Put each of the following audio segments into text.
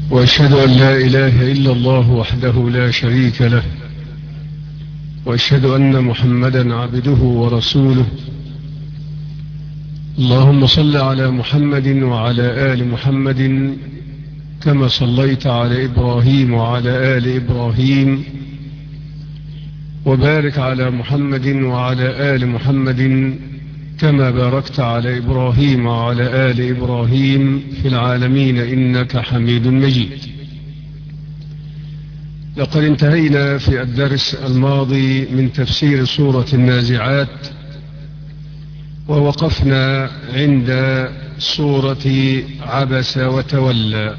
وأشهد أن لا إله إلا الله وحده لا شريك له وأشهد أن محمدا عبده ورسوله اللهم صل على محمد وعلى آل محمد كما صليت على إبراهيم وعلى آل إبراهيم وبارك على محمد وعلى آل محمد كما باركت على إبراهيم وعلى آل إبراهيم في العالمين إنك حميد مجيد لقد انتهينا في الدرس الماضي من تفسير سورة النازعات ووقفنا عند سورة عبس وتولى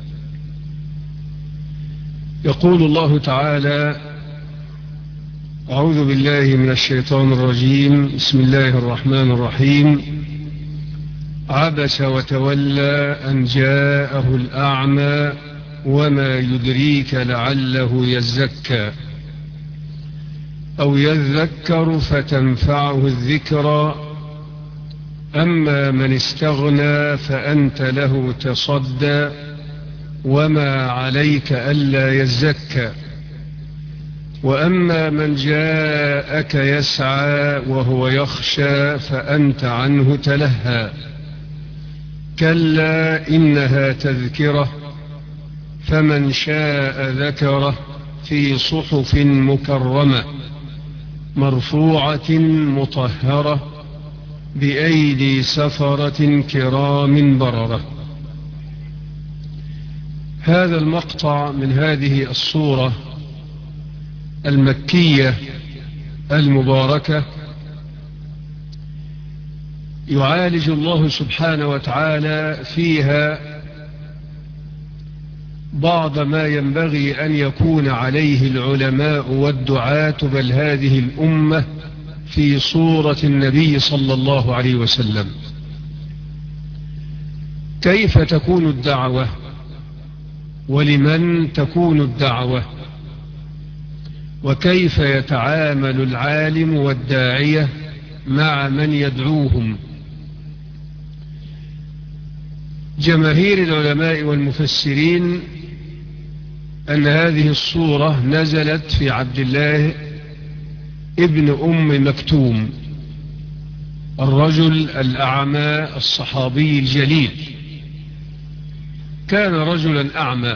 يقول الله تعالى أعوذ بالله من الشيطان الرجيم بسم الله الرحمن الرحيم عبس وتولى أن جاءه الأعمى وما يدريك لعله يزكى أو يذكر فتنفعه الذكرى أما من استغنى فأنت له تصدى وما عليك ألا يزكى وأما من جاءك يسعى وهو يخشى فأنت عنه تلهى كلا إنها تذكرة فمن شاء ذكره في صحف مكرمة مرفوعة مطهرة بأيدي سفرة كرام بررة هذا المقطع من هذه الصورة المكية المباركة يعالج الله سبحانه وتعالى فيها بعض ما ينبغي أن يكون عليه العلماء والدعاة بل هذه الأمة في صورة النبي صلى الله عليه وسلم كيف تكون الدعوة ولمن تكون الدعوة وكيف يتعامل العالم والداعية مع من يدعوهم جماهير العلماء والمفسرين أن هذه الصورة نزلت في عبد الله ابن أم مكتوم الرجل الأعمى الصحابي الجليل كان رجلا أعمى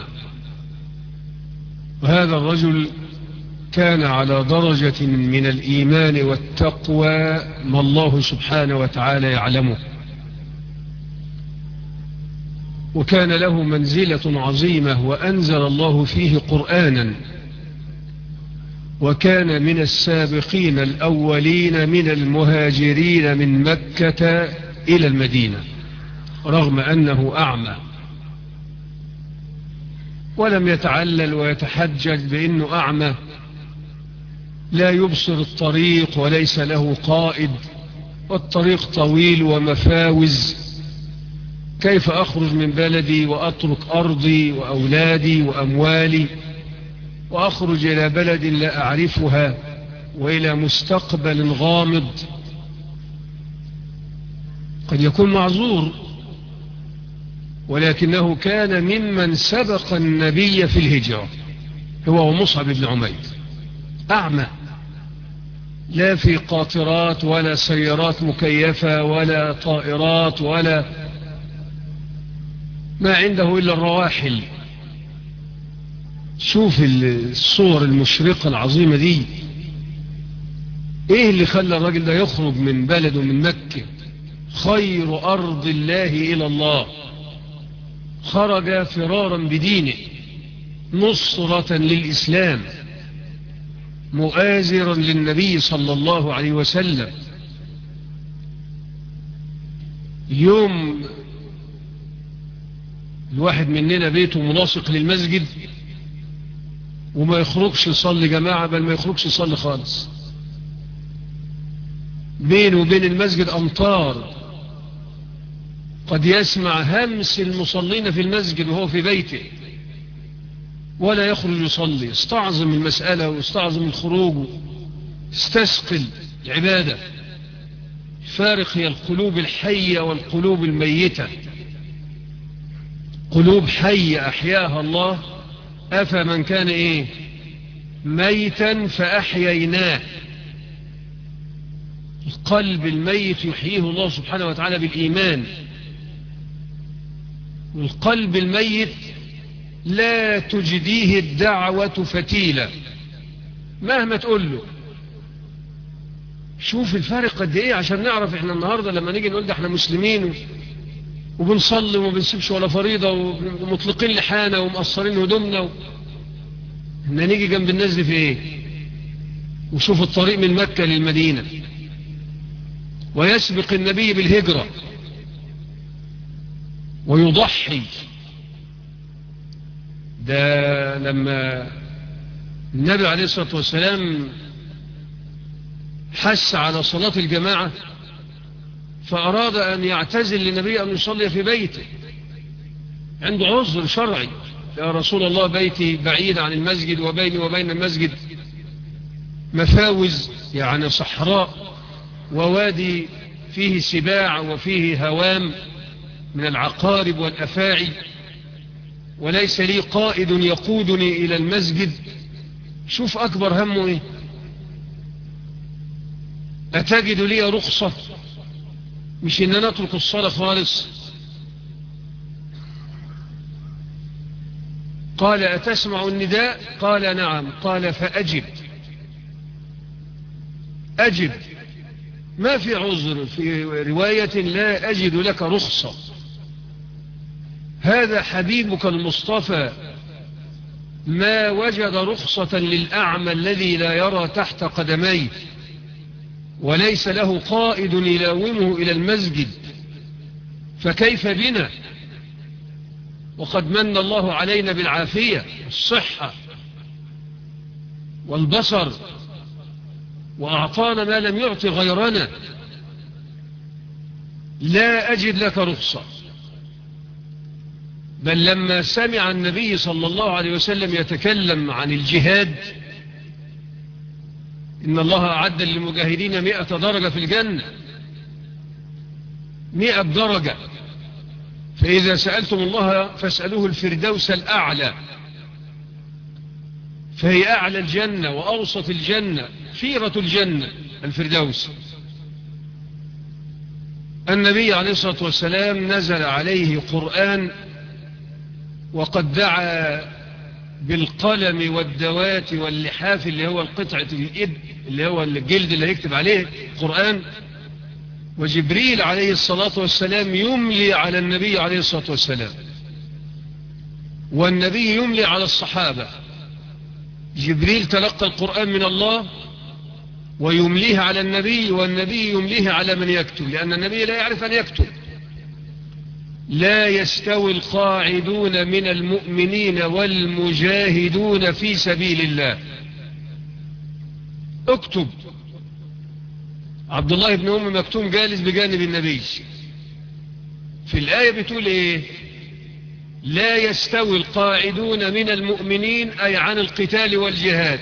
وهذا الرجل كان على درجة من الإيمان والتقوى ما الله سبحانه وتعالى يعلمه وكان له منزلة عظيمة وأنزل الله فيه قرآنا وكان من السابقين الأولين من المهاجرين من مكة إلى المدينة رغم أنه أعمى ولم يتعلل ويتحجج بأنه أعمى لا يبصر الطريق وليس له قائد والطريق طويل ومفاوز كيف أخرج من بلدي وأترك أرضي وأولادي وأموالي وأخرج إلى بلد لا أعرفها وإلى مستقبل غامض قد يكون معذور ولكنه كان ممن سبق النبي في الهجرة هو ومصعب بن عمير أعمى لا في قاطرات ولا سيارات مكيفة ولا طائرات ولا ما عنده إلا الرواحل شوف الصور المشرقة العظيمة دي ايه اللي خلى الراجل ده يخرج من بلده من مكة خير أرض الله إلى الله خرج فرارا بدينه نصرة للإسلام مؤازرا للنبي صلى الله عليه وسلم يوم الواحد مننا بيته ملاصق للمسجد وما يخرجش يصلي جماعة بل ما يخرجش يصلي خالص بينه وبين المسجد أمطار قد يسمع همس المصلين في المسجد وهو في بيته ولا يخرج يصلي استعظم المسألة واستعظم الخروج استثقل العبادة فارق هي القلوب الحية والقلوب الميتة قلوب حية أحياها الله أفمن كان إيه ميتا فأحييناه القلب الميت يحييه الله سبحانه وتعالى بالإيمان والقلب الميت لا تجديه الدعوة فتيلة مهما تقول له شوف الفارق قد ايه عشان نعرف احنا النهاردة لما نيجي نقول ده احنا مسلمين وبنصلي وما بنسيبش ولا فريضة ومطلقين لحانا ومقصرين هدومنا و... احنا نيجي جنب الناس دي في ايه وشوف الطريق من مكة للمدينة ويسبق النبي بالهجرة ويضحي ده لما النبي عليه الصلاة والسلام حس على صلاة الجماعة فأراد أن يعتزل للنبي أن يصلي في بيته عنده عذر شرعي يا رسول الله بيتي بعيد عن المسجد وبيني وبين المسجد مفاوز يعني صحراء ووادي فيه سباع وفيه هوام من العقارب والأفاعي وليس لي قائد يقودني إلى المسجد شوف أكبر همه إيه أتجد لي رخصة مش إن أنا أترك الصلاة خالص قال أتسمع النداء قال نعم قال فأجب أجب ما في عذر في رواية لا أجد لك رخصة هذا حبيبك المصطفى ما وجد رخصة للأعمى الذي لا يرى تحت قدميه وليس له قائد يلاومه إلى المسجد فكيف بنا وقد من الله علينا بالعافية والصحة والبصر وأعطانا ما لم يعط غيرنا لا أجد لك رخصة بل لما سمع النبي صلى الله عليه وسلم يتكلم عن الجهاد إن الله أعد للمجاهدين مئة درجة في الجنة مئة درجة فإذا سألتم الله فاسألوه الفردوس الأعلى فهي أعلى الجنة وأوسط الجنة خيرة الجنة الفردوس النبي عليه الصلاة والسلام نزل عليه قرآن وقد دعا بالقلم والدوات واللحاف اللي هو القطعة الإب اللي هو الجلد اللي هيكتب عليه قرآن وجبريل عليه الصلاة والسلام يملي على النبي عليه الصلاة والسلام والنبي يملي على الصحابة جبريل تلقى القرآن من الله ويمليه على النبي والنبي يمليه على من يكتب لأن النبي لا يعرف أن يكتب لا يستوي القاعدون من المؤمنين والمجاهدون في سبيل الله اكتب عبد الله بن أم مكتوم جالس بجانب النبي في الآية بتقول ايه لا يستوي القاعدون من المؤمنين أي عن القتال والجهاد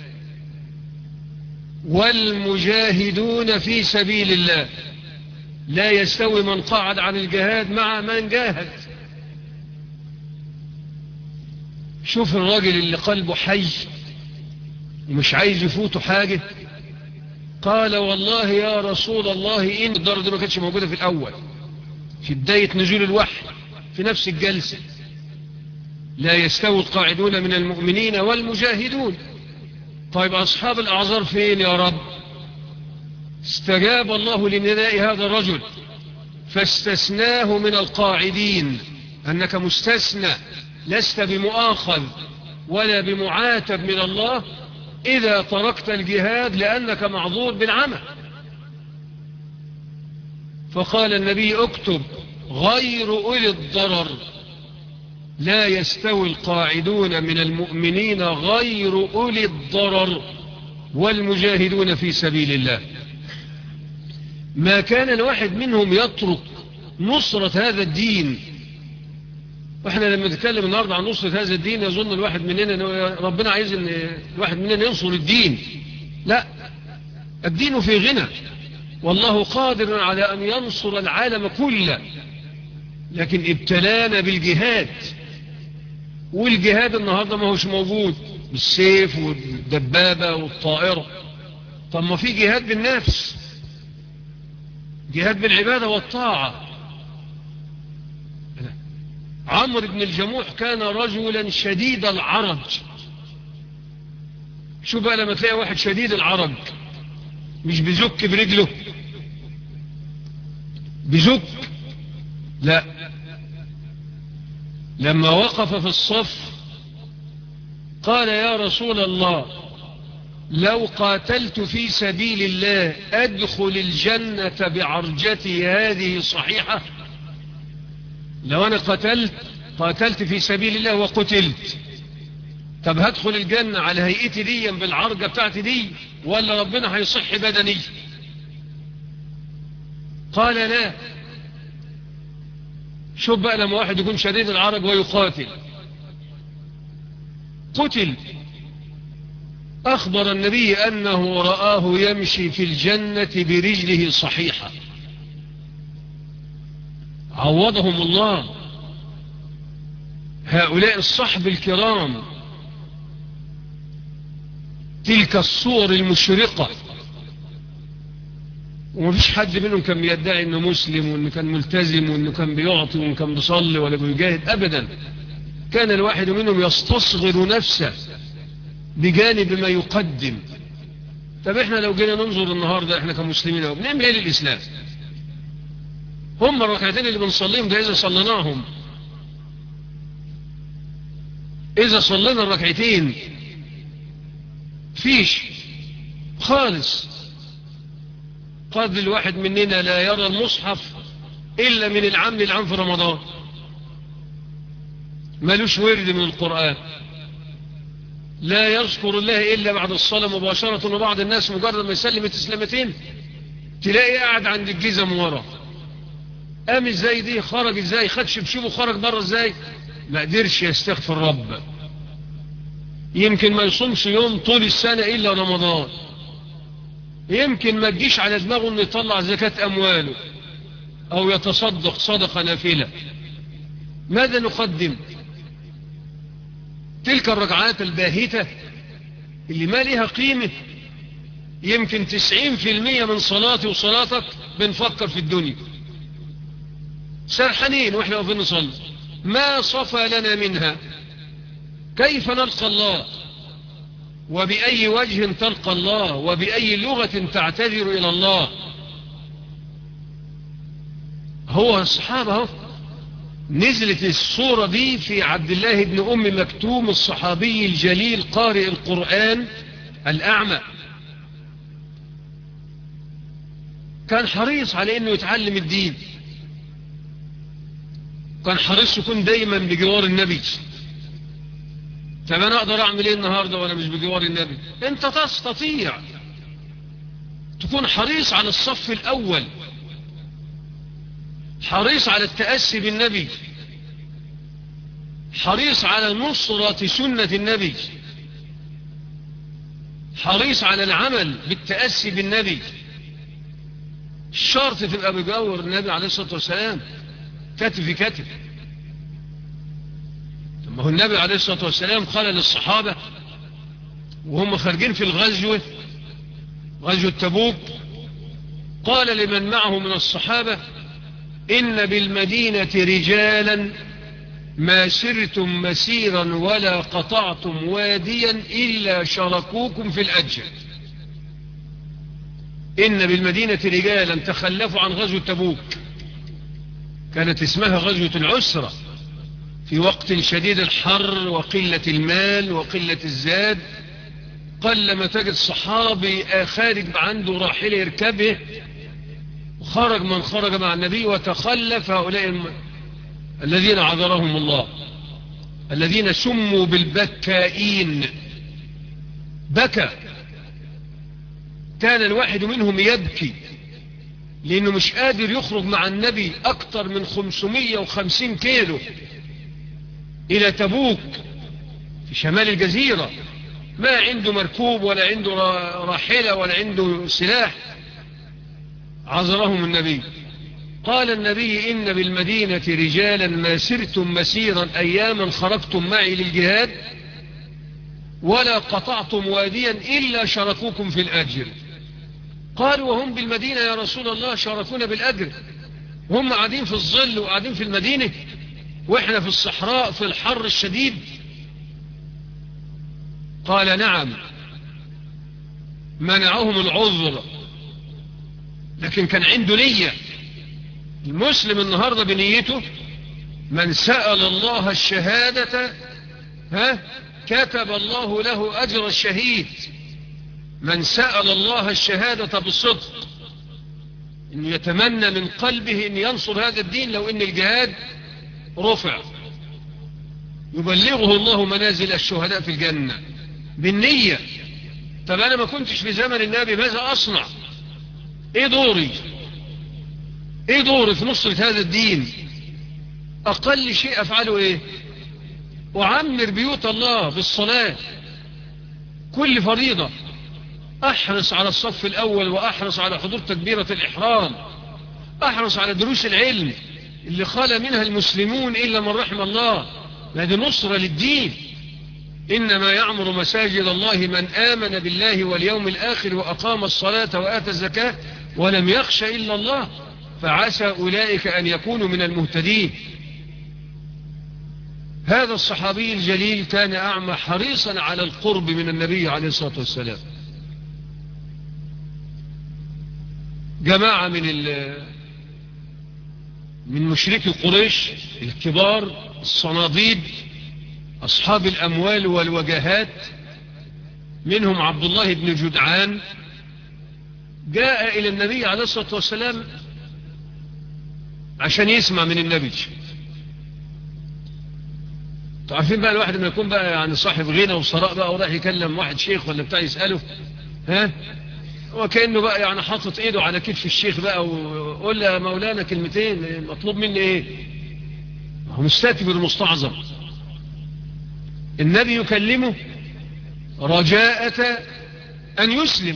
والمجاهدون في سبيل الله لا يستوي من قعد عن الجهاد مع من جاهد شوف الراجل اللي قلبه حي ومش عايز يفوته حاجة قال والله يا رسول الله إن الدرجة ما كانتش موجودة في الأول في بداية نزول الوحي في نفس الجلسة لا يستوي القاعدون من المؤمنين والمجاهدون طيب أصحاب الأعذار فين يا رب استجاب الله لنداء هذا الرجل فاستثناه من القاعدين أنك مستثنى لست بمؤاخذ ولا بمعاتب من الله إذا تركت الجهاد لأنك معذور بالعمى فقال النبي اكتب غير أولي الضرر لا يستوي القاعدون من المؤمنين غير أولي الضرر والمجاهدون في سبيل الله ما كان الواحد منهم يترك نصرة هذا الدين واحنا لما نتكلم النهاردة عن نصرة هذا الدين يظن الواحد مننا أنه ربنا عايز ان الواحد مننا ينصر الدين لا الدين في غنى والله قادر على أن ينصر العالم كله لكن ابتلانا بالجهاد والجهاد النهاردة ما هوش موجود بالسيف والدبابة والطائرة طب ما في جهاد بالنفس جهاد بالعبادة والطاعة عمرو بن الجموح كان رجلا شديد العرج شو بقى لما تلاقي واحد شديد العرج مش بزك برجله بزك لا لما وقف في الصف قال يا رسول الله لو قاتلت في سبيل الله أدخل الجنة بعرجتي هذه صحيحة لو أنا قتلت قاتلت في سبيل الله وقتلت طب هدخل الجنة على هيئتي دي بالعرجة بتاعتي دي ولا ربنا هيصح بدني قال لا شوف بقى لما واحد يكون شديد العرج ويقاتل قتل أخبر النبي أنه رآه يمشي في الجنة برجله صحيحة عوضهم الله هؤلاء الصحب الكرام تلك الصور المشرقة ومفيش حد منهم كان بيدعي انه مسلم وانه كان ملتزم وانه كان بيعطي وانه كان بيصلي ولا بيجاهد ابدا كان الواحد منهم يستصغر نفسه بجانب ما يقدم طب احنا لو جينا ننظر النهاردة احنا كمسلمين اهو بنعمل ايه للاسلام هم الركعتين اللي بنصليهم ده اذا صليناهم اذا صلينا الركعتين فيش خالص قد الواحد مننا لا يرى المصحف إلا من العام للعام في رمضان ملوش ورد من القرآن لا يذكر الله إلا بعد الصلاة مباشرة وبعض الناس مجرد ما يسلم تسلمتين تلاقي قاعد عند الجيزة من ورا قام ازاي دي خرج ازاي خد شبشبه خرج بره ازاي ما قدرش يستغفر رب يمكن ما يصومش يوم طول السنة إلا رمضان يمكن ما تجيش على دماغه انه يطلع زكاة أمواله أو يتصدق صدقة نافلة ماذا نقدم تلك الركعات الباهتة اللي ما لها قيمة يمكن تسعين في المية من صلاتي وصلاتك بنفكر في الدنيا سرحانين واحنا واقفين نصلي ما صفى لنا منها كيف نلقى الله وبأي وجه تلقى الله وبأي لغة تعتذر إلى الله هو الصحابة نزلت الصورة دي في عبد الله بن أم مكتوم الصحابي الجليل قارئ القرآن الأعمى كان حريص على أنه يتعلم الدين كان حريص يكون دايما بجوار النبي طب انا اقدر اعمل ايه النهاردة وانا مش بجوار النبي انت تستطيع تكون حريص على الصف الاول حريص على التأسي بالنبي حريص على نصرة سنة النبي حريص على العمل بالتأسي بالنبي الشرط تبقى بجور النبي عليه الصلاة والسلام كتف في كتف ما هو النبي عليه الصلاة والسلام قال للصحابة وهم خارجين في الغزوة غزوة تبوك قال لمن معه من الصحابة إن بالمدينة رجالا ما سرتم مسيرا ولا قطعتم واديا إلا شركوكم في الأجر إن بالمدينة رجالا تخلفوا عن غزوة تبوك كانت اسمها غزوة العسرة في وقت شديد الحر وقلة المال وقلة الزاد قل ما تجد صحابي خارج عنده راحلة يركبه وخرج من خرج مع النبي وتخلف هؤلاء الم... الذين عذرهم الله الذين سموا بالبكائين بكى كان الواحد منهم يبكي لأنه مش قادر يخرج مع النبي أكثر من 550 كيلو إلى تبوك في شمال الجزيرة ما عنده مركوب ولا عنده راحلة ولا عنده سلاح عذرهم النبي قال النبي إن بالمدينة رجالا ما سرتم مسيرا أياما خرجتم معي للجهاد ولا قطعتم واديا إلا شركوكم في الأجر قالوا وهم بالمدينة يا رسول الله شاركونا بالأجر هم قاعدين في الظل وقاعدين في المدينة وإحنا في الصحراء في الحر الشديد قال نعم منعهم العذر لكن كان عنده نية المسلم النهاردة بنيته من سأل الله الشهادة ها كتب الله له أجر الشهيد من سأل الله الشهادة بالصدق إن يتمنى من قلبه أن ينصر هذا الدين لو أن الجهاد رفع يبلغه الله منازل الشهداء في الجنة بالنية طب أنا ما كنتش في زمن النبي ماذا أصنع إيه دوري إيه دوري في نصرة هذا الدين أقل شيء أفعله إيه أعمر بيوت الله بالصلاة كل فريضة أحرص على الصف الأول وأحرص على حضور تكبيرة الإحرام أحرص على دروس العلم اللي خال منها المسلمون إلا من رحم الله هذه نصرة للدين إنما يعمر مساجد الله من آمن بالله واليوم الآخر وأقام الصلاة وآتى الزكاة ولم يخش إلا الله فعسى أولئك أن يكونوا من المهتدين هذا الصحابي الجليل كان أعمى حريصا على القرب من النبي عليه الصلاة والسلام جماعة من من مشركي قريش الكبار الصناديد أصحاب الأموال والوجهات منهم عبد الله بن جدعان جاء إلى النبي عليه الصلاة والسلام عشان يسمع من النبي تعرفين بقى الواحد لما يكون بقى يعني صاحب غنى وصراء بقى وراح يكلم واحد شيخ ولا بتاع يسأله ها وكأنه بقى يعني حاطط ايده على كتف الشيخ بقى وقول يا مولانا كلمتين مطلوب مني ايه هو مستكبر مستعظم النبي يكلمه رجاءة أن يسلم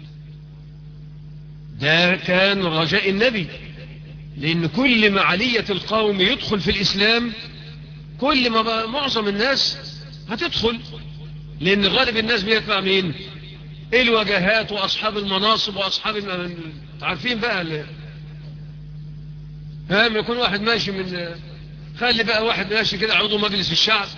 ده كان رجاء النبي لأن كل ما علية القوم يدخل في الإسلام كل ما معظم الناس هتدخل لأن غالب الناس بيتبع مين الوجهات وأصحاب المناصب وأصحاب الم... عارفين بقى اللي... هم يكون واحد ماشي من خلي بقى واحد ماشي كده عضو مجلس الشعب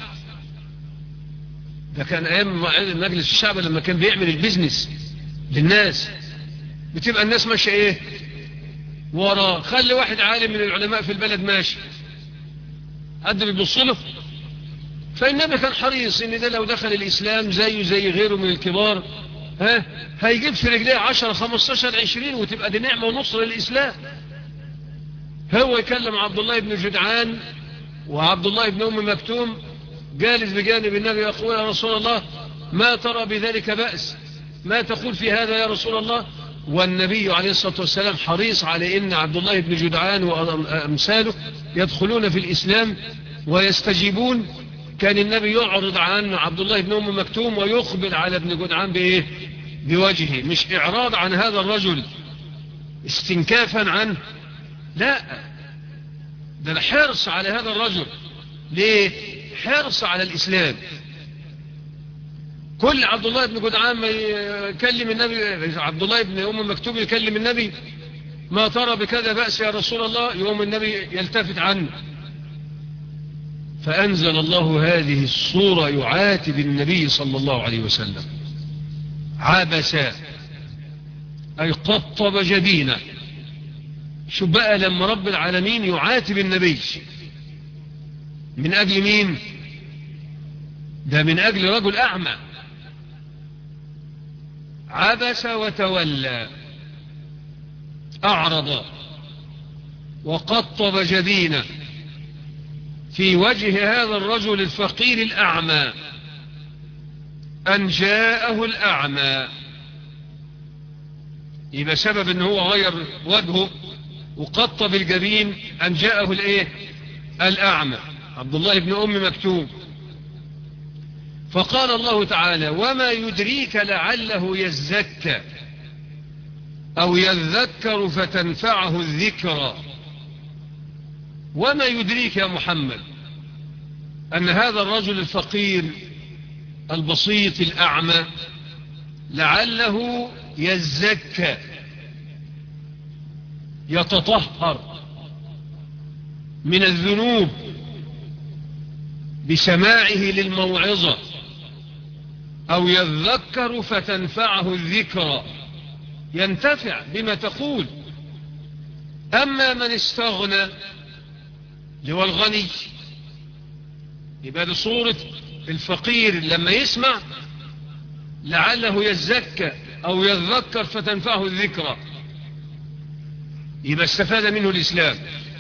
ده كان ايام مجلس الشعب لما كان بيعمل البيزنس للناس بتبقى الناس ماشيه ايه وراه خلي واحد عالم من العلماء في البلد ماشي حد بيبص له فالنبي كان حريص ان ده لو دخل الاسلام زيه زي غيره من الكبار ها هيجيب في رجليه 10 15 20 وتبقى دي نعمه ونصر للاسلام هو يكلم عبد الله بن جدعان وعبد الله بن ام مكتوم جالس بجانب النبي يقول يا رسول الله ما ترى بذلك بأس ما تقول في هذا يا رسول الله والنبي عليه الصلاة والسلام حريص على ان عبد الله بن جدعان وأمثاله يدخلون في الإسلام ويستجيبون كان النبي يعرض عن عبد الله بن أم مكتوم ويقبل على ابن جدعان بإيه بوجهه مش إعراض عن هذا الرجل استنكافا عنه لا ده الحرص على هذا الرجل ليه حرص على الإسلام كل عبد الله بن جدعان ما يكلم النبي عبد الله بن أم مكتوب يكلم النبي ما ترى بكذا بأس يا رسول الله يوم النبي يلتفت عنه فأنزل الله هذه الصورة يعاتب النبي صلى الله عليه وسلم عبس أي قطب جبينه شو بقى لما رب العالمين يعاتب النبي من أجل مين ده من أجل رجل أعمى عبس وتولى أعرض وقطب جبينه في وجه هذا الرجل الفقير الأعمى أن جاءه الأعمى يبقى سبب أنه هو غير وجهه وقطب الجبين أن جاءه الإيه الأعمى عبد الله بن أم مكتوب فقال الله تعالى وما يدريك لعله يزكى أو يذكر فتنفعه الذكرى وما يدريك يا محمد أن هذا الرجل الفقير البسيط الأعمى لعله يزكى يتطهر من الذنوب بسماعه للموعظة أو يذكر فتنفعه الذكرى ينتفع بما تقول أما من استغنى هو الغني يبقى دي صورة الفقير لما يسمع لعله يزكى أو يذكر فتنفعه الذكرى يبقى استفاد منه الإسلام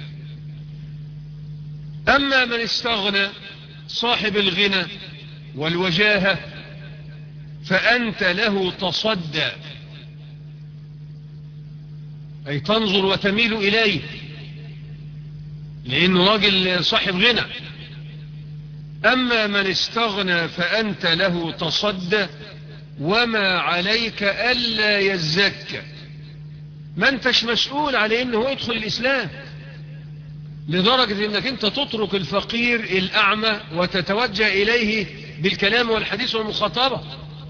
أما من استغنى صاحب الغنى والوجاهة فأنت له تصدى أي تنظر وتميل إليه لأنه راجل صاحب غنى أما من استغنى فأنت له تصدى وما عليك ألا يزكى ما انتش مسؤول على انه يدخل الإسلام لدرجة انك انت تترك الفقير الأعمى وتتوجه إليه بالكلام والحديث والمخاطبة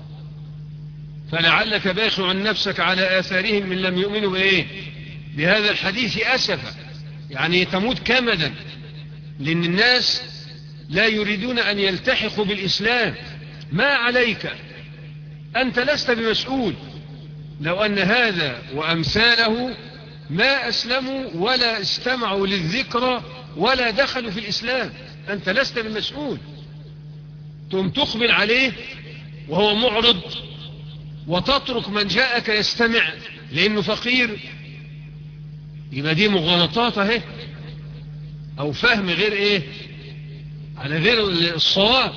فلعلك باخع نفسك على آثارهم من لم يؤمنوا بإيه بهذا الحديث أسفا يعني تموت كمدا لأن الناس لا يريدون أن يلتحقوا بالإسلام ما عليك أنت لست بمسؤول لو أن هذا وأمثاله ما أسلموا ولا استمعوا للذكرى ولا دخلوا في الإسلام أنت لست بمسؤول ثم تقبل عليه وهو معرض وتترك من جاءك يستمع لأنه فقير يبقى دي مغالطات اهي أو فهم غير إيه على غير الصواب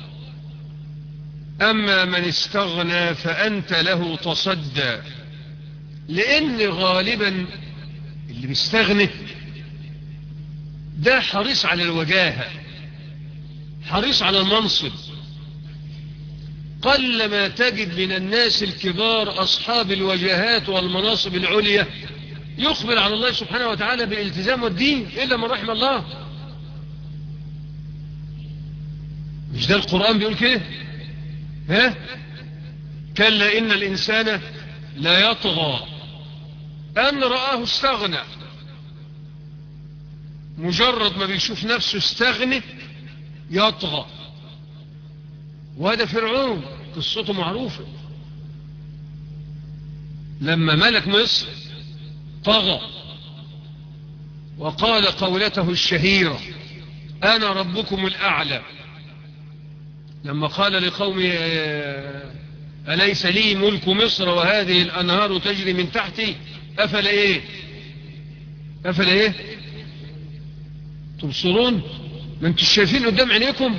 أما من استغنى فأنت له تصدى لأن غالبا اللي بيستغني ده حريص على الوجاهة حريص على المنصب قل ما تجد من الناس الكبار أصحاب الوجهات والمناصب العليا يخبر على الله سبحانه وتعالى بالالتزام والدين إلا من رحم الله مش ده القرآن بيقول كده ها كلا إن الإنسان لا يطغى أن رآه استغنى مجرد ما بيشوف نفسه استغنى يطغى وهذا فرعون قصته معروفة لما ملك مصر طغى وقال قولته الشهيرة أنا ربكم الأعلى لما قال لقومه أليس لي ملك مصر وهذه الأنهار تجري من تحتي أفل إيه أفل إيه تبصرون ما انتوا شايفين قدام عينيكم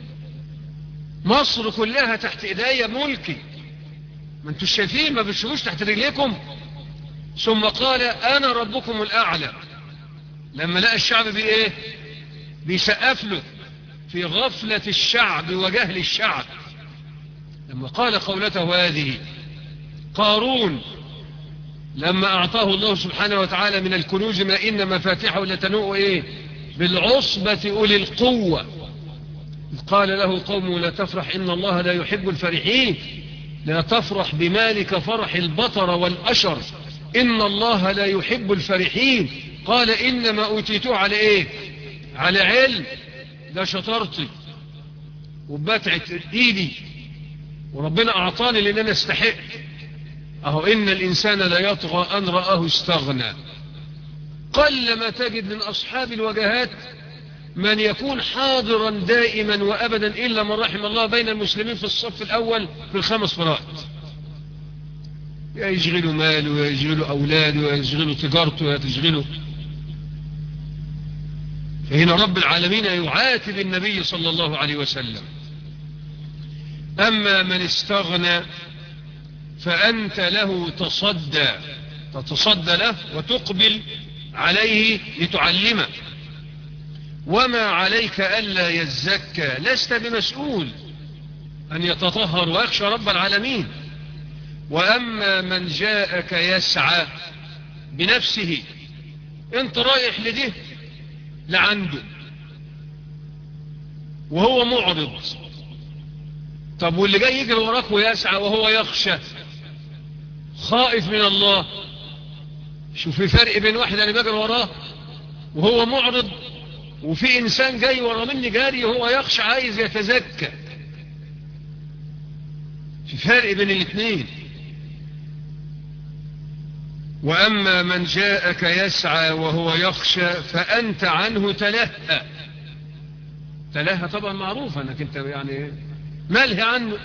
مصر كلها تحت ايديا ملكي ما انتوا شايفين ما بتشوفوش تحت رجليكم ثم قال انا ربكم الاعلى لما لقى الشعب بايه بيسقف له في غفلة الشعب وجهل الشعب لما قال قولته هذه قارون لما أعطاه الله سبحانه وتعالى من الكنوز ما إن مفاتحه لتنوء إيه بالعصبة أولي القوة قال له قوم لا تفرح إن الله لا يحب الفرحين لا تفرح بمالك فرح البطر والأشر إن الله لا يحب الفرحين قال إنما أوتيته على إيه على علم ده شطارتي وبتعت ايدي وربنا اعطاني لان انا استحق اهو ان الانسان لا يطغى ان رآه استغنى قل ما تجد من اصحاب الوجهات من يكون حاضرا دائما وابدا الا من رحم الله بين المسلمين في الصف الاول في الخمس فرائض يشغلوا ماله يشغلوا اولاده يشغلوا تجارته يشغلوا فهنا رب العالمين يعاتب النبي صلى الله عليه وسلم أما من استغنى فأنت له تصدى تتصدى له وتقبل عليه لتعلمه وما عليك ألا يزكى لست بمسؤول أن يتطهر ويخشى رب العالمين وأما من جاءك يسعى بنفسه انت رايح لده لعنده وهو معرض طب واللي جاي يجري وراك ويسعى وهو يخشى خائف من الله شوف في فرق بين واحد اللي بيجري وراه وهو معرض وفي انسان جاي ورا مني جاري وهو يخشى عايز يتزكى في فرق بين الاثنين واما من جاءك يسعى وهو يخشى فانت عنه تلهى تلهى طبعا معروف انك انت يعني ملهي عنه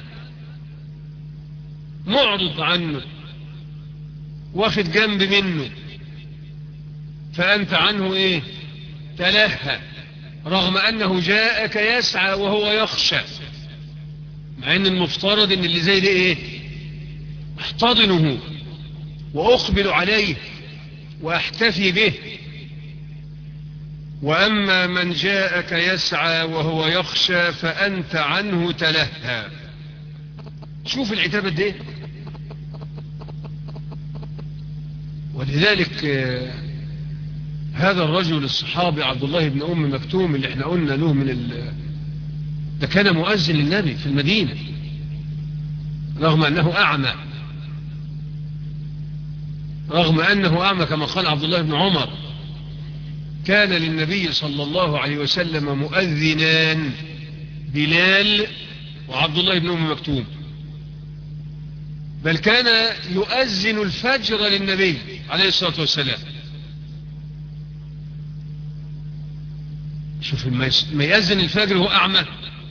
معرض عنه واخد جنب منه فأنت عنه ايه تلهى رغم أنه جاءك يسعى وهو يخشى مع أن المفترض أن اللي زي ده ايه احتضنه وأقبل عليه وأحتفي به وأما من جاءك يسعى وهو يخشى فأنت عنه تلهى شوف العتابة دي ولذلك هذا الرجل الصحابي عبد الله بن أم مكتوم اللي احنا قلنا له من ال... ده كان مؤذن للنبي في المدينة رغم أنه أعمى رغم أنه أعمى كما قال عبد الله بن عمر كان للنبي صلى الله عليه وسلم مؤذنان بلال وعبد الله بن أم مكتوم بل كان يؤذن الفجر للنبي عليه الصلاة والسلام شوف ما يأذن الفجر هو أعمى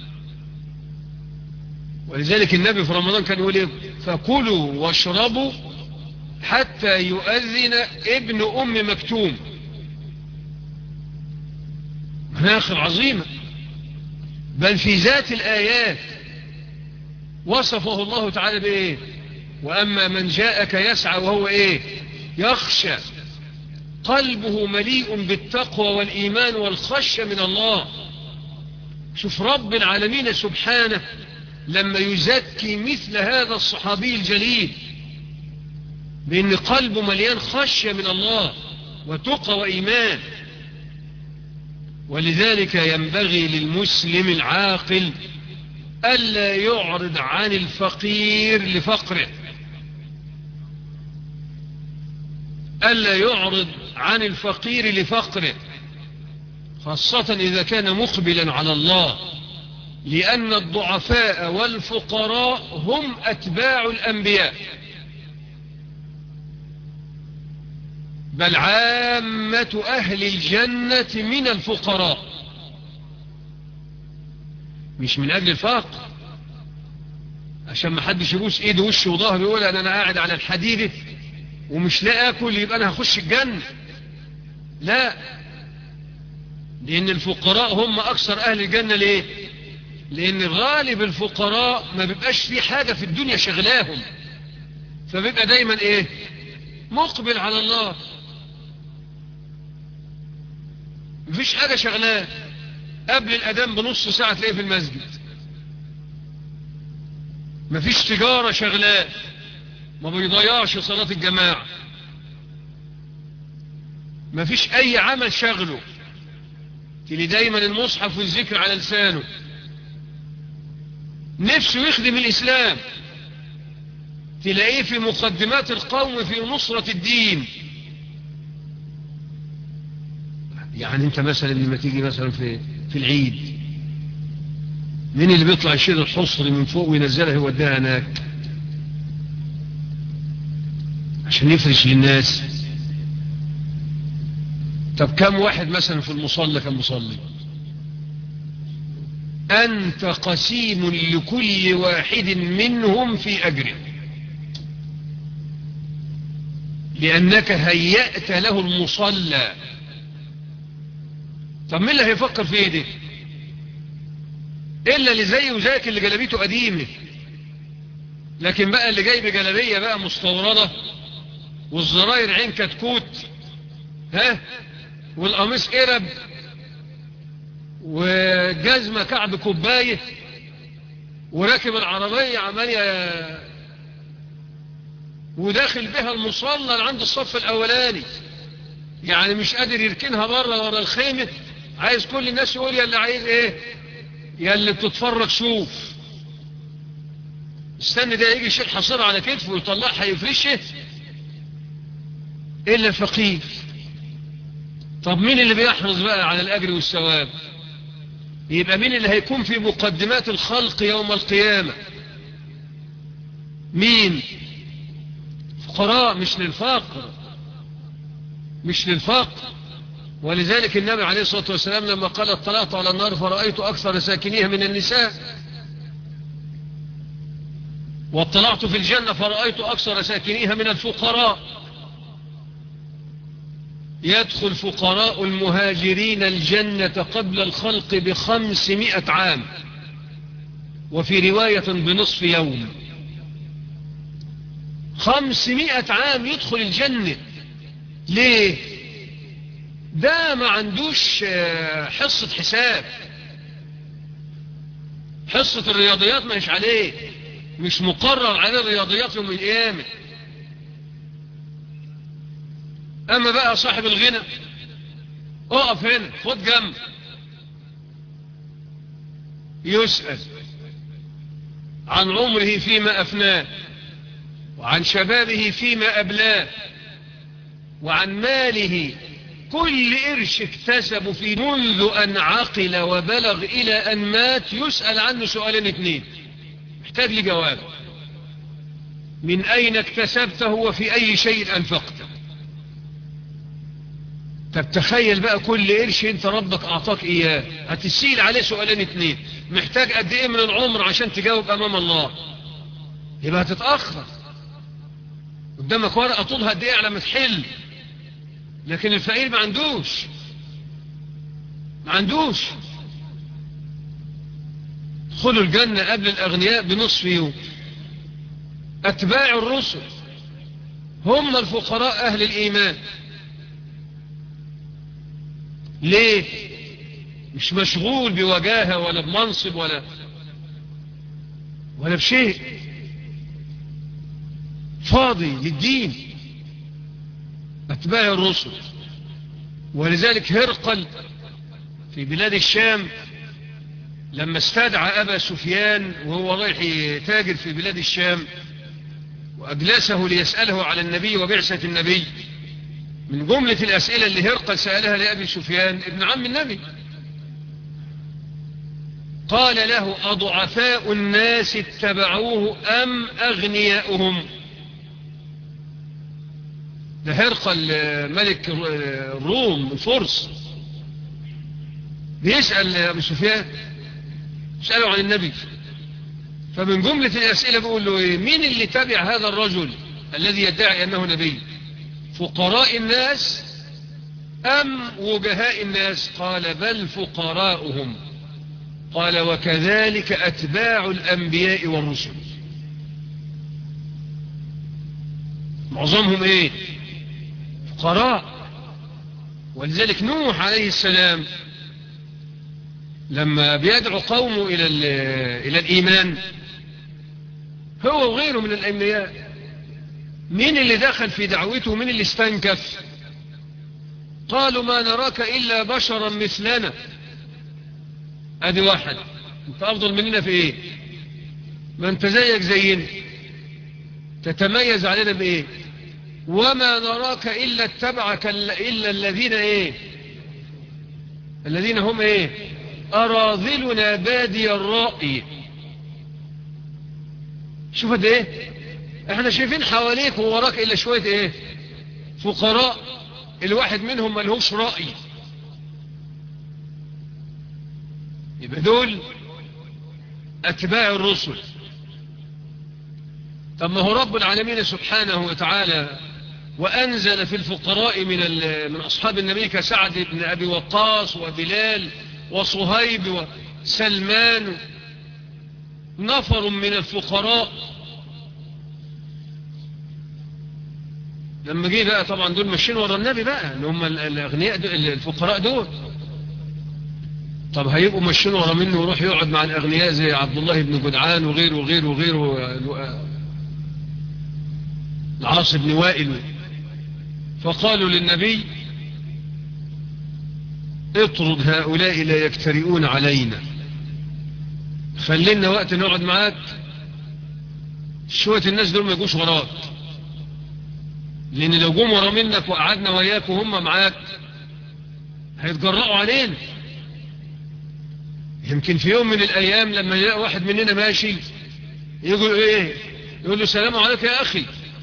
ولذلك النبي في رمضان كان يقول إيه فكلوا واشربوا حتى يؤذن ابن أم مكتوم مناخر عظيمة بل في ذات الآيات وصفه الله تعالى بإيه وأما من جاءك يسعى وهو إيه يخشى قلبه مليء بالتقوى والإيمان والخشية من الله شوف رب العالمين سبحانه لما يزكي مثل هذا الصحابي الجليل بأن قلبه مليان خشية من الله وتقى وإيمان ولذلك ينبغي للمسلم العاقل ألا يعرض عن الفقير لفقره ألا يعرض عن الفقير لفقره خاصة إذا كان مقبلا على الله لأن الضعفاء والفقراء هم أتباع الأنبياء بل عامة أهل الجنة من الفقراء مش من أجل الفقر عشان ما حدش يبوس ايده وشه وظهره يقول انا انا قاعد على الحديده ومش لاقي اكل يبقى انا هخش الجنه لا لان الفقراء هم اكثر اهل الجنه ليه لان غالب الفقراء ما بيبقاش في حاجه في الدنيا شغلاهم فبيبقى دايما ايه مقبل على الله مفيش حاجه شغلاه قبل الأذان بنص ساعة تلاقيه في المسجد مفيش تجارة شغلاه ما بيضيعش صلاة الجماعة مفيش أي عمل شغله تلي دايما المصحف والذكر على لسانه نفسه يخدم الإسلام تلاقيه في مقدمات القوم في نصرة الدين يعني انت مثلا لما تيجي مثلا في في العيد مين اللي بيطلع يشيل الحصر من فوق وينزلها يوديها هناك عشان يفرش للناس طب كم واحد مثلا في المصلى كم مصلي أنت قسيم لكل واحد منهم في أجره لأنك هيأت له المصلى طب مين اللي هيفكر في ايه دي الا اللي زيه وزيك اللي جلبيته قديمه لكن بقى اللي جايب جلبيه بقى مستورده والزراير عين كتكوت ها والقميص قرب وجزمه كعب كوبايه وراكب العربيه عماليه وداخل بها المصلى عند الصف الاولاني يعني مش قادر يركنها بره ورا الخيمه عايز كل الناس يقول يا اللي عايز ايه يا اللي بتتفرج شوف استنى ده يجي يشيل حصيرة على كتفه ويطلعها يفرشه الا الفقير طب مين اللي بيحرص بقى على الاجر والثواب يبقى مين اللي هيكون في مقدمات الخلق يوم القيامة مين فقراء مش للفقر مش للفقر ولذلك النبي عليه الصلاة والسلام لما قال اطلعت على النار فرأيت أكثر ساكنيها من النساء واطلعت في الجنة فرأيت أكثر ساكنيها من الفقراء يدخل فقراء المهاجرين الجنة قبل الخلق بخمسمائة عام وفي رواية بنصف يوم خمسمائة عام يدخل الجنة ليه ده ما عندوش حصة حساب حصة الرياضيات مش عليه مش مقرر عليه الرياضيات يوم القيامة اما بقى صاحب الغنى اقف هنا خد جنب يسأل عن عمره فيما افناه وعن شبابه فيما ابلاه وعن ماله كل قرش اكتسب في منذ ان عقل وبلغ الى ان مات يسأل عنه سؤالين اثنين محتاج لي جواب من اين اكتسبته وفي اي شيء انفقته طب تخيل بقى كل قرش انت ربك اعطاك اياه هتسيل عليه سؤالين اتنين محتاج قد ايه من العمر عشان تجاوب امام الله يبقى هتتأخر قدامك ورقة طولها قد ايه على ما تحل لكن الفقير ما عندوش ما عندوش خلوا الجنة قبل الاغنياء بنصف يوم اتباع الرسل هم الفقراء اهل الايمان ليه مش مشغول بوجاهة ولا بمنصب ولا ولا بشيء فاضي للدين أتباع الرسل ولذلك هرقل في بلاد الشام لما استدعى أبا سفيان وهو رايح تاجر في بلاد الشام وأجلسه ليسأله على النبي وبعثة النبي من جملة الأسئلة اللي هرقل سألها لأبي سفيان ابن عم النبي قال له أضعفاء الناس اتبعوه أم أغنياؤهم ده هرقل ملك الروم الفرس بيسأل أبي سفيان سأله عن النبي فمن جملة الأسئلة بيقول له إيه مين اللي تبع هذا الرجل الذي يدعي أنه نبي فقراء الناس أم وجهاء الناس قال بل فقراؤهم قال وكذلك أتباع الأنبياء والرسل معظمهم ايه فقراء ولذلك نوح عليه السلام لما بيدعو قومه إلى, إلى الإيمان هو وغيره من الأنبياء مين اللي دخل في دعوته مين اللي استنكف قالوا ما نراك إلا بشرا مثلنا ادي واحد انت افضل مننا في ايه ما انت زيك زينا تتميز علينا بايه وما نراك الا اتبعك الا الذين ايه الذين هم ايه اراذلنا بادي الرأي شوف ده ايه احنا شايفين حواليك ووراك الا شوية ايه فقراء الواحد منهم ملهوش رأي يبقى دول اتباع الرسل طب ما هو رب العالمين سبحانه وتعالى وأنزل في الفقراء من من أصحاب النبي كسعد بن أبي وقاص وبلال وصهيب وسلمان نفر من الفقراء لما جه بقى طبعا دول ماشيين ورا النبي بقى اللي هم الأغنياء الفقراء دول طب هيبقوا ماشيين ورا منه ويروح يقعد مع الأغنياء زي عبد الله بن جدعان وغيره وغيره وغيره العاص بن وائل فقالوا للنبي اطرد هؤلاء لا يكترئون علينا خلينا وقت نقعد معاك شوية الناس دول ما يجوش وراك لان لو جم ورا منك وقعدنا وياك وهم معاك هيتجرأوا علينا يمكن في يوم من الايام لما يلاقي واحد مننا ماشي يقول ايه يقول له السلام عليك يا اخي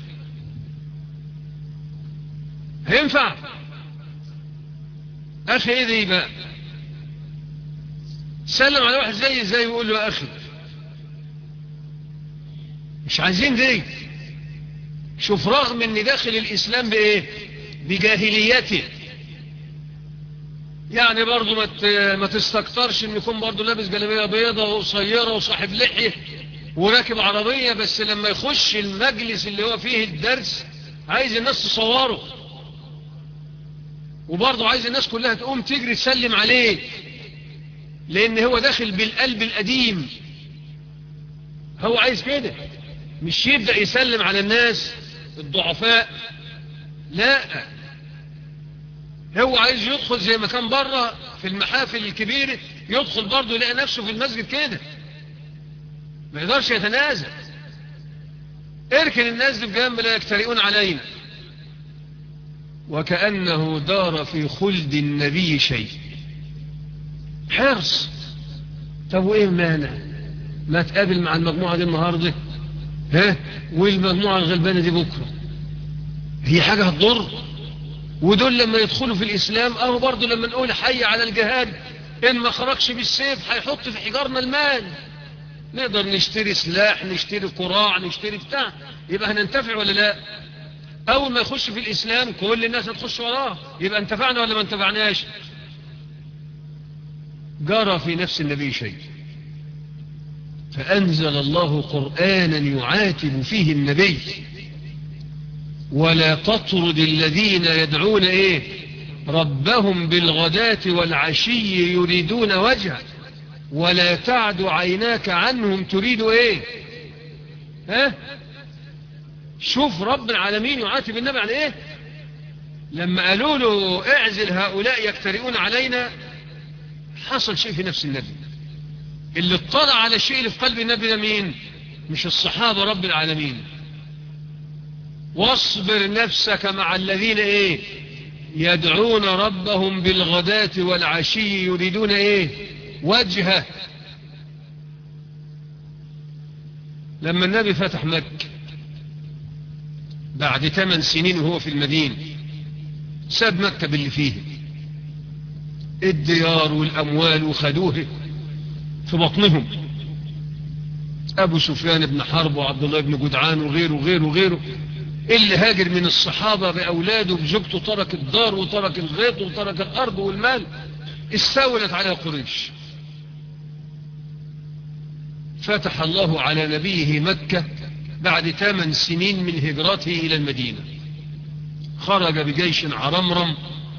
هينفع اخي ايه دي بقى سلم على واحد زي زي ويقول له يا اخي مش عايزين دي شوف رغم ان داخل الاسلام بايه بجاهليته يعني برضه ما ما تستكترش ان يكون برضه لابس جلابيه بيضة وقصيره وصاحب لحيه وراكب عربيه بس لما يخش المجلس اللي هو فيه الدرس عايز الناس تصوره وبرضه عايز الناس كلها تقوم تجري تسلم عليه لان هو داخل بالقلب القديم هو عايز كده مش يبدأ يسلم على الناس الضعفاء لا هو عايز يدخل زي ما كان بره في المحافل الكبيرة يدخل برضه يلاقي نفسه في المسجد كده ما يقدرش يتنازل اركن الناس دي بجنب لا يكترئون علينا وكأنه دار في خلد النبي شيء حرص طب وايه مانع ما تقابل مع المجموعة دي النهاردة ها والمجموعة الغلبانة دي بكرة هي حاجة هتضر ودول لما يدخلوا في الإسلام أهو برضو لما نقول حي على الجهاد إن ما خرجش بالسيف هيحط في حجارنا المال نقدر نشتري سلاح نشتري قراع نشتري بتاع يبقى هننتفع ولا لا أول ما يخش في الإسلام كل الناس هتخش وراه يبقى انتفعنا ولا ما انتفعناش جرى في نفس النبي شيء فأنزل الله قرآنا يعاتب فيه النبي ولا تطرد الذين يدعون ايه ربهم بالغداة والعشي يريدون وجهه ولا تعد عيناك عنهم تريد ايه ها شوف رب العالمين يعاتب النبي عن ايه لما قالوا له اعزل هؤلاء يكترئون علينا حصل شيء في نفس النبي اللي اطلع على الشيء اللي في قلب النبي ده مين مش الصحابة رب العالمين واصبر نفسك مع الذين ايه يدعون ربهم بالغداة والعشي يريدون ايه وجهه لما النبي فتح مكة بعد ثمان سنين وهو في المدينة ساب مكة باللي فيه الديار والأموال وخدوه في بطنهم أبو سفيان بن حرب وعبد الله بن جدعان وغيره وغيره وغيره اللي هاجر من الصحابة بأولاده بزوجته ترك الدار وترك الغيط وترك الأرض والمال استولت على قريش فتح الله على نبيه مكة بعد ثمان سنين من هجرته إلى المدينة خرج بجيش عرمرم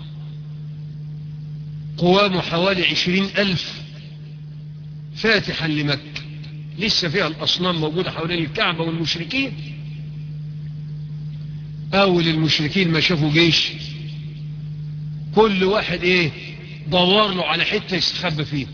قوامه حوالي عشرين ألف فاتحا لمكة لسه فيها الأصنام موجودة حوالين الكعبة والمشركين أول المشركين ما شافوا جيش كل واحد ايه دور له على حتة يستخبى فيه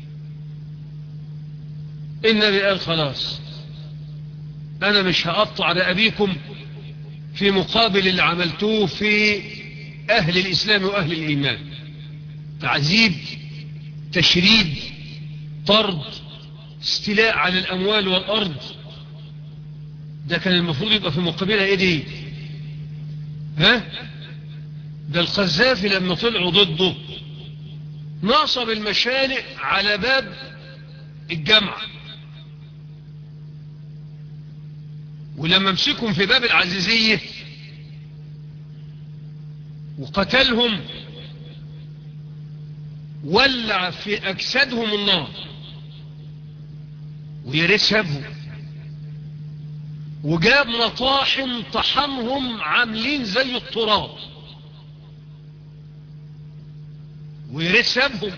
النبي قال خلاص أنا مش هقطع رقبيكم في مقابل اللي عملتوه في أهل الإسلام وأهل الإيمان تعذيب تشريد طرد استيلاء على الأموال والأرض ده كان المفروض يبقى في مقابلها ايه دي ها ده القذافي لما طلعوا ضده نصب المشانق على باب الجامعة ولما مسكهم في باب العزيزية وقتلهم ولع في أجسادهم النار ويرسبهم وجاب مطاحن طحنهم عاملين زي التراب ويرسبهم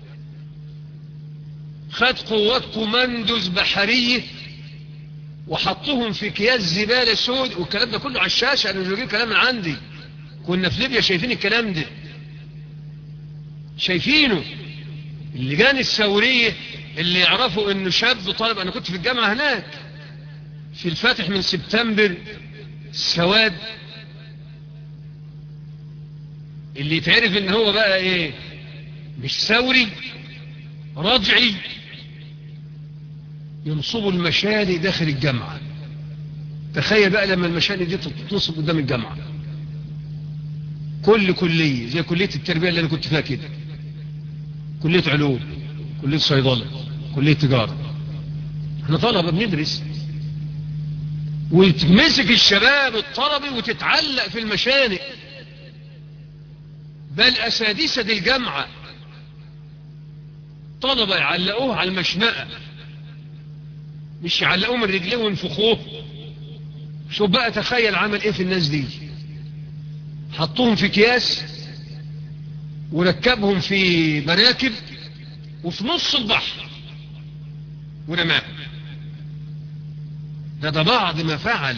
خد قوات كوماندوز بحرية وحطهم في اكياس زبالة سود والكلام ده كله على الشاشة انا مش بجيب كلام من عندي كنا في ليبيا شايفين الكلام ده شايفينه اللجان الثورية اللي يعرفوا انه شاب طالب انا كنت في الجامعة هناك في الفاتح من سبتمبر السواد اللي يتعرف ان هو بقى ايه مش ثوري رجعي ينصبوا المشاني داخل الجامعة تخيل بقى لما المشاني دي تنصب قدام الجامعة كل كلية زي كلية التربية اللي انا كنت فيها كده كلية علوم كلية صيدلة كلية تجارة احنا طلبة بندرس وتمسك الشباب الطلبي وتتعلق في المشانق بل أسادسة الجامعة طلبة يعلقوه على المشنقة مش يعلقوه من رجليه وينفخوه شوف بقى تخيل عمل ايه في الناس دي حطوهم في اكياس وركبهم في مراكب وفي نص البحر ورماهم ده ده بعض ما فعل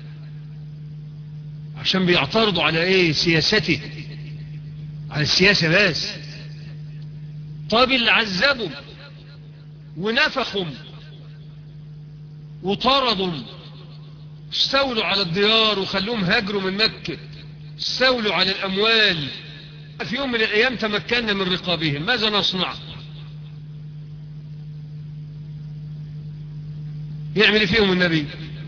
عشان بيعترضوا على ايه سياسته على السياسة بس طب اللي عذبهم ونفخهم وطردهم استولوا على الديار وخلوهم هاجروا من مكة استولوا على الأموال في يوم من الأيام تمكنا من رقابهم ماذا نصنع يعمل فيهم النبي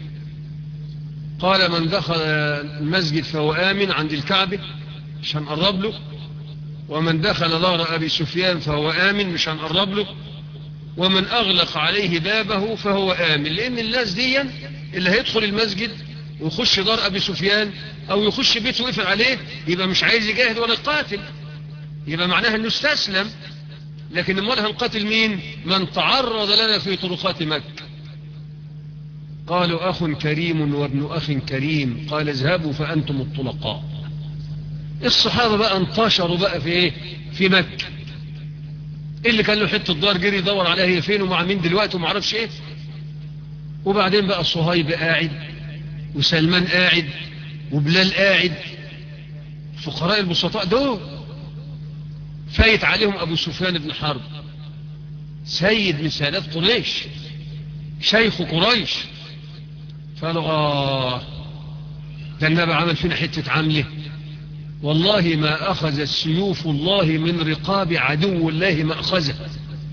قال من دخل المسجد فهو آمن عند الكعبة مش هنقرب له ومن دخل دار أبي سفيان فهو آمن مش هنقرب له ومن أغلق عليه بابه فهو آمن لأن الناس دي اللي هيدخل المسجد ويخش دار أبي سفيان أو يخش بيته ويقفل عليه يبقى مش عايز يجاهد ولا يقاتل يبقى معناها أنه استسلم لكن امال هنقاتل مين من تعرض لنا في طرقات مكة قالوا أخ كريم وابن أخ كريم قال اذهبوا فأنتم الطلقاء الصحابة بقى انتشروا بقى في ايه في مكة اللي كان له حتة دار جري يدور عليها هي فين ومع مين دلوقتي وما عرفش ايه وبعدين بقى صهيب قاعد وسلمان قاعد وبلال قاعد فقراء البسطاء دول فايت عليهم ابو سفيان بن حرب سيد من سادات قريش شيخ قريش قالوا اه ده النبي عمل فينا حتة عمله والله ما أخذ سيوف الله من رقاب عدو الله ما أخذها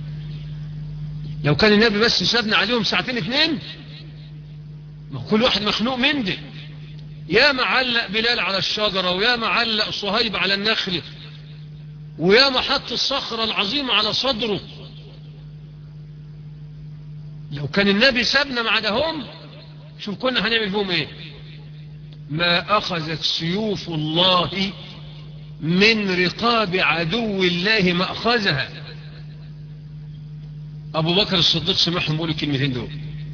لو كان النبي بس سابنا عليهم ساعتين اثنين ما كل واحد مخنوق من ده يا ما علق بلال على الشجرة ويا ما علق صهيب على النخل ويا ما حط الصخرة العظيمة على صدره لو كان النبي سابنا مع دهم شوف كنا هنعمل فيهم ايه ما أخذت سيوف الله من رقاب عدو الله ما أخذها أبو بكر الصديق سمعهم بيقولوا الكلمتين دول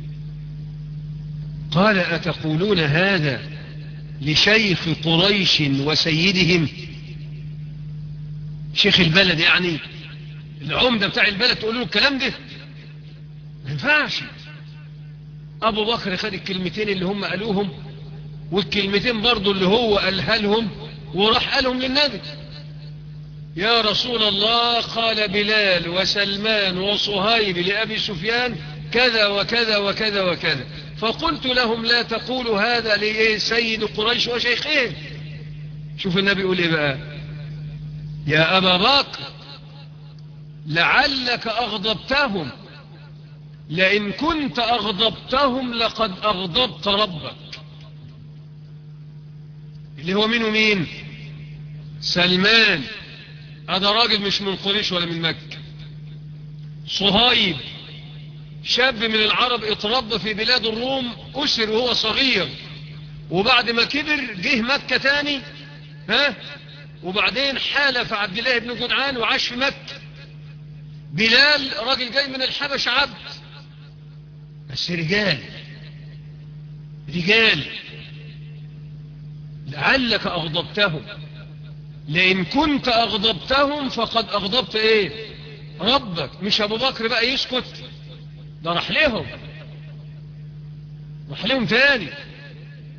قال أتقولون هذا لشيخ قريش وسيدهم شيخ البلد يعني العمدة بتاع البلد تقولوا له الكلام ده ما ينفعش أبو بكر خد الكلمتين اللي هم قالوهم والكلمتين برضو اللي هو قالها لهم وراح قالهم للنبي يا رسول الله قال بلال وسلمان وصهيب لأبي سفيان كذا وكذا وكذا وكذا فقلت لهم لا تقولوا هذا لسيد قريش وشيخين شوف النبي يقول ايه بقى يا أبا بكر لعلك أغضبتهم لئن كنت أغضبتهم لقد أغضبت ربك اللي هو مين ومين سلمان هذا راجل مش من قريش ولا من مكة صهيب شاب من العرب اتربى في بلاد الروم أسر وهو صغير وبعد ما كبر جه مكة تاني ها وبعدين حالف عبد الله بن جدعان وعاش في مكة بلال راجل جاي من الحبش عبد بس رجال رجال لعلك أغضبتهم لئن كنت أغضبتهم فقد أغضبت إيه ربك مش أبو بكر بقى يسكت ده راح لهم راح لهم تاني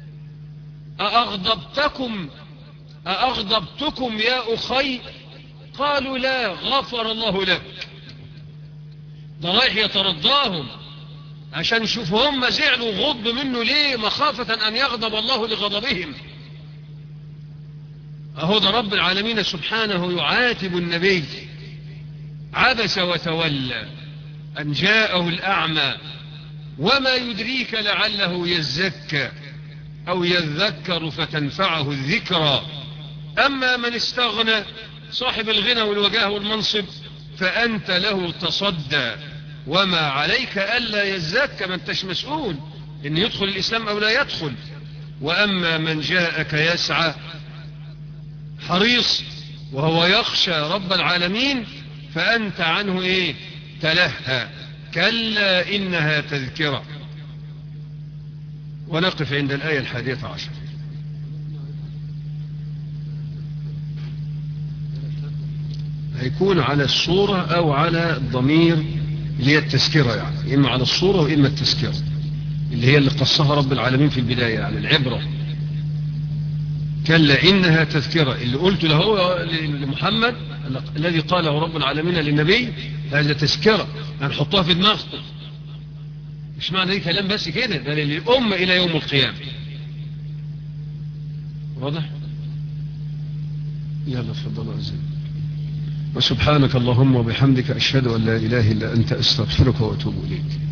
أأغضبتكم أأغضبتكم يا أخي قالوا لا غفر الله لك ده رايح يترضاهم عشان يشوف هم زعلوا غضب منه ليه مخافة أن يغضب الله لغضبهم أهو ده رب العالمين سبحانه يعاتب النبي عبس وتولى أن جاءه الأعمى وما يدريك لعله يزكى أو يذكر فتنفعه الذكرى أما من استغنى صاحب الغنى والوجاه والمنصب فأنت له تصدى وما عليك ألا يزكى ما انتش مسؤول إن يدخل الإسلام أو لا يدخل وأما من جاءك يسعى حريص وهو يخشى رب العالمين فأنت عنه إيه تلهى كلا إنها تذكرة ونقف عند الآية الحادية عشر هيكون على الصورة أو على الضمير اللي هي التذكرة يعني إما على الصورة وإما التذكرة اللي هي اللي قصها رب العالمين في البداية يعني العبرة كلا إنها تذكرة اللي قلت له لمحمد الذي قاله رب العالمين للنبي هذا تذكرة هنحطها في دماغكم مش معنى دي كلام بس كده ده للأمة إلى يوم القيامة واضح يلا تفضل أزل وسبحانك اللهم وبحمدك أشهد أن لا إله إلا أنت أستغفرك وأتوب إليك